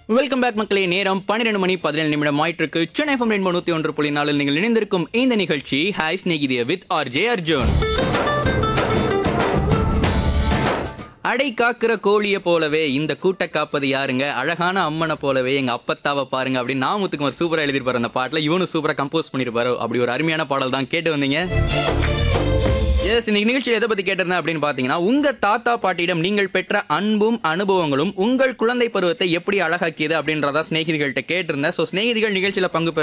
welcome back மக்களே நேரம் பன்னிரெண்டு மணி பதினேழு நிமிடம் ஆயிட்டிருக்கு சென்னை எஃப்எம் ரெண்டு நூத்தி ஒன்று புள்ளி நாலில் நீங்கள் இணைந்திருக்கும் இந்த நிகழ்ச்சி ஹாய் ஸ்நேகிதிய வித் ஆர் ஜே அர்ஜுன் அடை காக்கிற கோழியை போலவே இந்த கூட்டை காப்பது யாருங்க அழகான அம்மனை போலவே எங்க அப்பத்தாவை பாருங்க அப்படின்னு நாமத்துக்குமார் சூப்பரா எழுதிருப்பாரு அந்த பாட்டுல இவனும் சூப்பரா கம்போஸ் பண்ணிருப்பாரு அப்படி ஒரு அருமையான பாடல் தான் கேட்டு வந்தீங்க எஸ் இன்னைக்கு நிகழ்ச்சியில் எதை பத்தி கேட்டிருந்தேன் அப்படின்னு பாத்தீங்கன்னா உங்க தாத்தா பாட்டியிடம் நீங்கள் பெற்ற அன்பும் அனுபவங்களும் உங்கள் குழந்தை பருவத்தை எப்படி அழகாக்கியது அப்படின்றதா சிநேகிதிகள்கிட்ட கேட்டிருந்தேன் ஸோ சிநேகிதிகள் நிகழ்ச்சியில பங்கு பெற